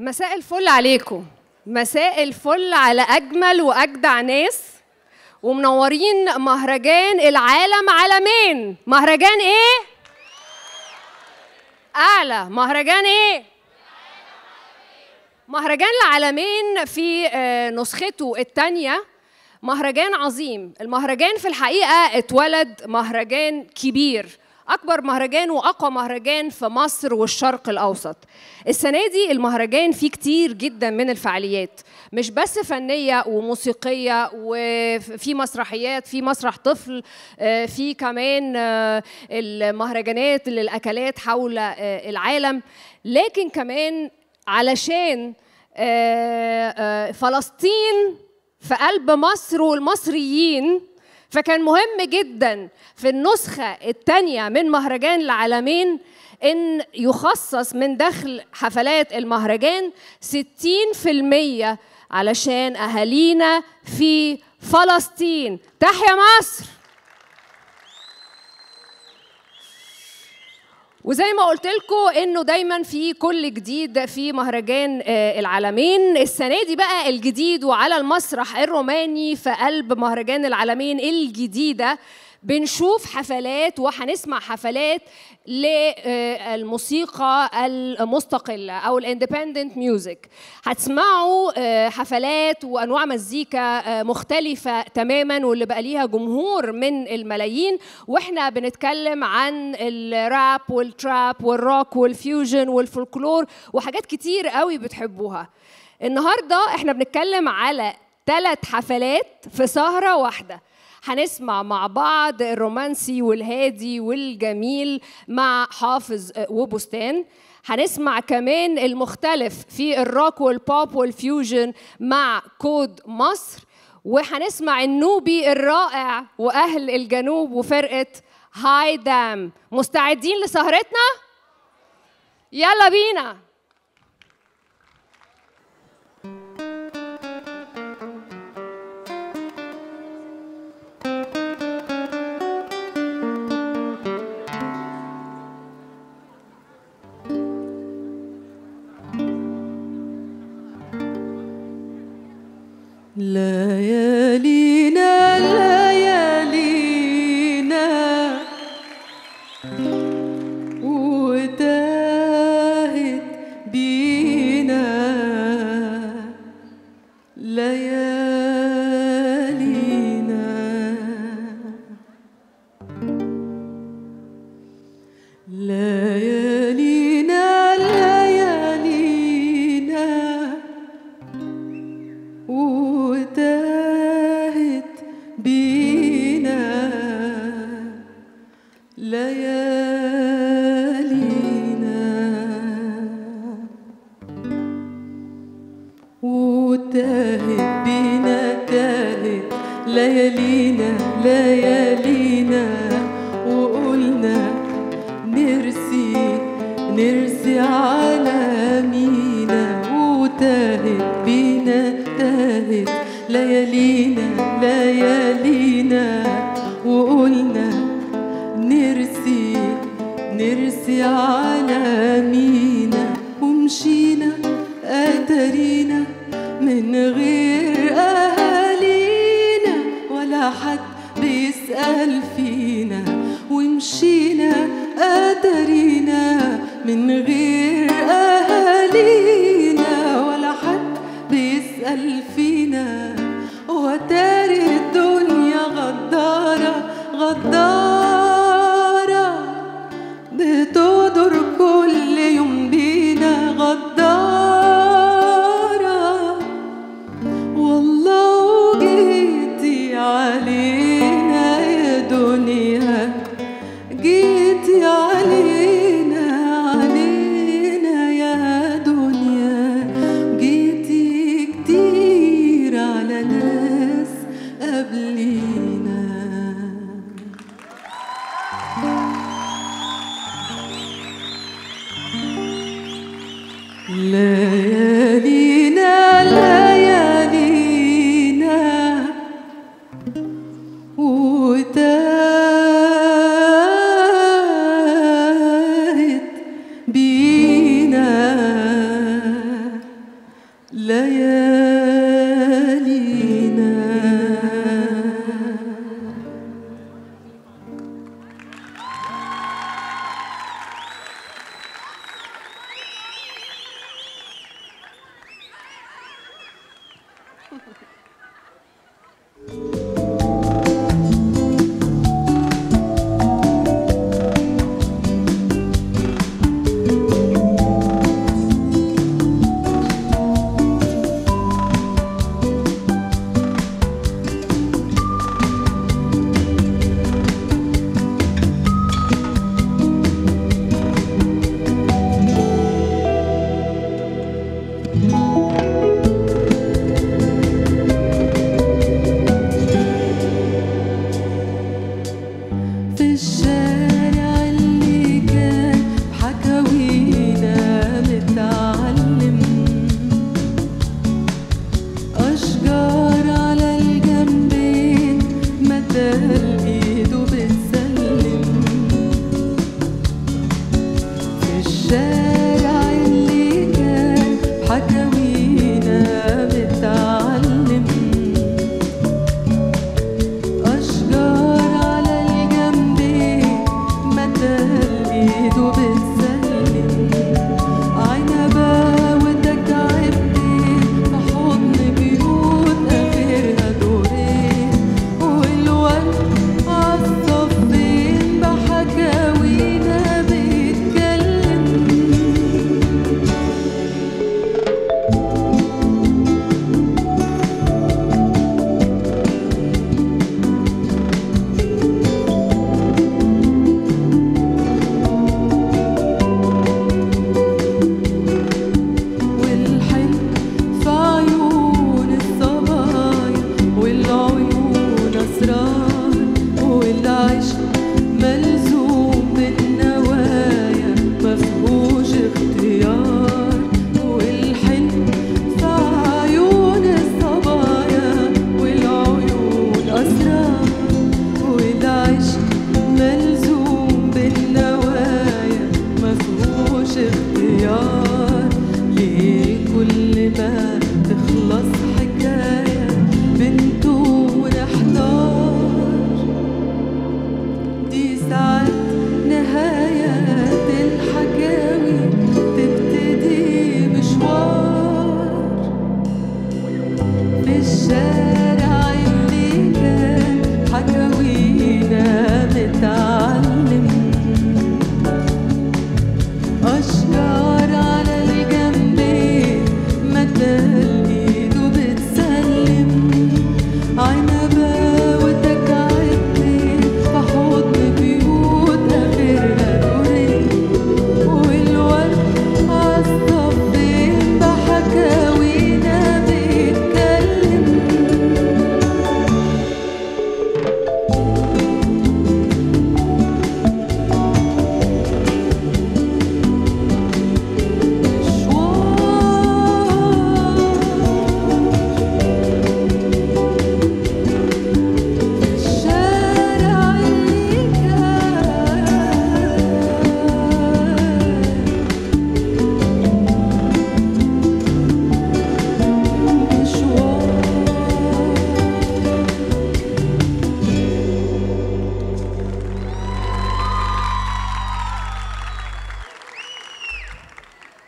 مساء الفل عليكم مساء الفل على اجمل واجدع ناس ومنورين مهرجان العالم عالمين مهرجان ايه اعلى مهرجان ايه مهرجان العالمين في آه، نسخته الثانيه مهرجان عظيم المهرجان في الحقيقه اتولد مهرجان كبير اكبر مهرجان واقوى مهرجان في مصر والشرق الاوسط السنه دي المهرجان فيه كتير جدا من الفعاليات مش بس فنيه وموسيقيه وفي مسرحيات في مسرح طفل آه، في كمان آه، المهرجانات للاكلات حول آه، العالم لكن كمان علشان آه، آه، فلسطين في قلب مصر والمصريين فكان مهم جدا في النسخة الثانية من مهرجان العالمين إن يخصص من دخل حفلات المهرجان 60% علشان أهالينا في فلسطين تحيا مصر وزي ما قلت لكم انه دايما في كل جديد في مهرجان آه، العالمين السنه دي بقى الجديد وعلى المسرح الروماني في قلب مهرجان العالمين الجديده بنشوف حفلات وهنسمع حفلات للموسيقى المستقلة أو الاندبندنت ميوزك هتسمعوا آه، حفلات وأنواع مزيكا آه، مختلفة تماما واللي بقى ليها جمهور من الملايين وإحنا بنتكلم عن الراب والتراب والروك والفيوجن والفولكلور وحاجات كتير قوي بتحبوها النهاردة إحنا بنتكلم على ثلاث حفلات في سهرة واحدة هنسمع مع بعض الرومانسي والهادي والجميل مع حافظ وبستان هنسمع كمان المختلف في الروك والبوب والفيوجن مع كود مصر وهنسمع النوبي الرائع واهل الجنوب وفرقه هاي دام مستعدين لسهرتنا يلا بينا ليالينا ليالينا وتاهت بينا ليالينا ليالينا ليالينا وتاهت بينا ليالينا وتاهت بينا تاهت ليالينا ليالينا وقلنا نرسي نرسي على مينا وتاهت بينا تاهت ليالينا ليالينا وقلنا نرسي نرسي على مينا ومشينا أترينا من غير أهالينا ولا حد بيسأل فينا ومشينا أترينا من غير أهالينا ولا حد بيسأل فينا وتاري الدنيا غدارة غدارة بتقدر كل يوم بينا غدارة والله وجيتي علينا يا دنيا جيتي علينا علينا يا دنيا جيتي كتير على ناس قبلينا ليالينا ليالينا وتاهت بينا ليالينا في الشارع اللي كان بحكاوينا متعلم أشجار على الجنبين مدى الإيد وبتسلم في الشارع اللي كان بحكاوينا متعلم أشجار على الجنبين مدى الإيد وبتسلم عنبة وتكعبتين في حضن بيوت آخرها دورين والورد عالصفين بحكاوينا بيتكلم والحلم في عيون الصبايا والعيون أسرار والعشق ملزوم بالنوايا مفهوش اختيار والحلم في عيون الصبايا والعيون أسرار والعشق ملزوم بالنوايا مفهوش اختيار ليه كل ما تخلص حكاية بنتو ونحتار دي ساعات نهايات الحكاوي تبتدي مشوار في الشارع